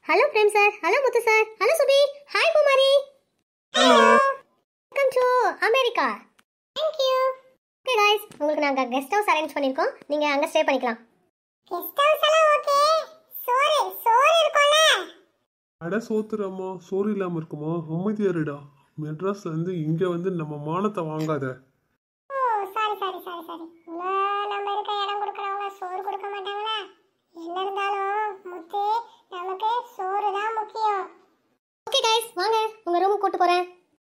hello Prem sir hello Muthu sir hello Subi hi Kumari welcome to America thank you okay guys உங்களுக்கு நாங்க guest house arrange பண்ணிருக்கோம் நீங்க அங்க stay பண்ணிக்கலாம் கெஸ்ட் ஹவுஸ் எல்லாம் ஓகே சோறு சோறு இருக்கும்ல அட சோத்துறம்மா சோறு இல்லாம இருக்குமா அமைதியாருடா மெட்ராஸ்ல இருந்து இங்க வந்து நம்ம மானத்தை வாங்காத oh sorry sorry sorry sorry நம்ம இருக்க இடம் கொடுக்குறவங்க சோறு கொடுக்க மாட்டாங்களா என்ன இருந்தாலும் முத்து நமக்கு சோறு தான் முக்கியம் ஓகே गाइस வாங்க உங்க ரூம் கூட்டி போறேன்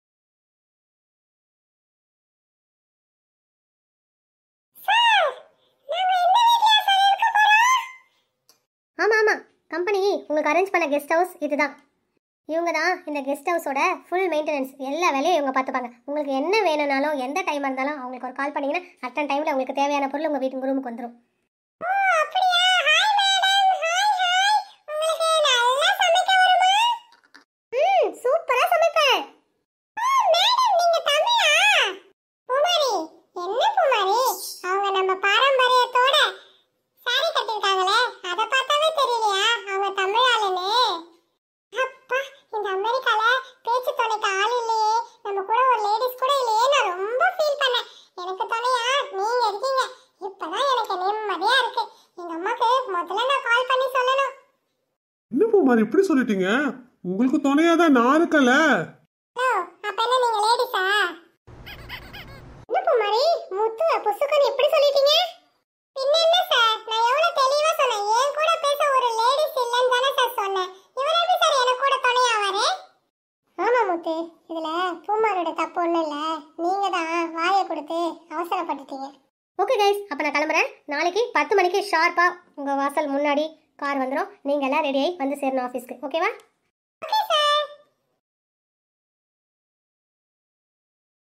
சார் நாம இந்த வீட்லயா சார் இருக்க போறோம் ஆமா ஆமா கம்பெனி உங்களுக்கு அரேஞ்ச் பண்ண கெஸ்ட் ஹவுஸ் இதுதான் இவங்க தான் இந்த கெஸ்ட் ஹவுஸோட ஃபுல் மெயின்டெனன்ஸ் எல்லா வேலையும் இவங்க பார்த்துப்பாங்க உங்களுக்கு என்ன வேணும்னாலும் எந்த டைம் இருந்தாலும் அவங்களுக்கு ஒரு கால் பண்ணீங்கன்னா அட்டன் டைமில் உங்களுக்கு தேவையான பொருள் உங்கள் வீட்டு ரூமுக்கு வந்துடும் ஓ அப்படியா ஹாய் மேடம் ஹாய் ஹாய் உங்களுக்கு நல்லா சமைக்க வருமா ம் சூப்பராக சமைப்பேன் ஆ மேடம் நீங்க தமிழா பூமாரி என்ன பூமாரி அவங்க நம்ம பாரம்பரியத்தோட சாரி கட்டிருக்காங்களே அத பார்த்தாவே தெரியலையா அவங்க தமிழ் ஆளுன்னு அப்பா இந்த அமெரிக்கால பேச்சு துணைக்கு ஆள் இல்லையே நம்ம கூட ஒரு லேடிஸ் கூட இல்லையே நான் ரொம்ப ஃபீல் பண்ணேன் எனக்கு துணையா நீங்க இருக்கீங்க இப்பதான் எனக்கு நிம்மதியா இருக்கு எங்க அம்மாக்கு முதல்ல நான் கால் பண்ணி சொல்லணும் என்ன பூமாரி இப்படி சொல்லிட்டீங்க உங்களுக்கு துணையா தான் நான் இருக்கல ஓ அப்ப என்ன நீங்க லேடிஸா என்ன பூமாரி முத்து புசுக்குன்னு இப்படி சொல்லிட்டீங்க பின்ன என்ன சார் நான் எவ்வளவு தெளிவா சொன்னேன் என் கூட பேச ஒரு லேடிஸ் இல்லைன்னு தானே சார் சொன்னேன் இவர் எப்படி சார் எனக்கு கூட துணையாவாரு ஆமா முத்து இதுல பூமாரோட தப்பு ஒண்ணும் இல்ல நீங்க தான் வாயை கொடுத்து அவசரப்பட்டுட்டீங்க ஓகே கைஸ் அப்போ நான் கிளம்புறேன் நாளைக்கு பத்து மணிக்கு ஷார்ப்பாக உங்கள் வாசல் முன்னாடி கார் வந்துடும் நீங்கள் எல்லாம் ரெடி ஆகி வந்து சேரணும் ஆஃபீஸ்க்கு ஓகேவா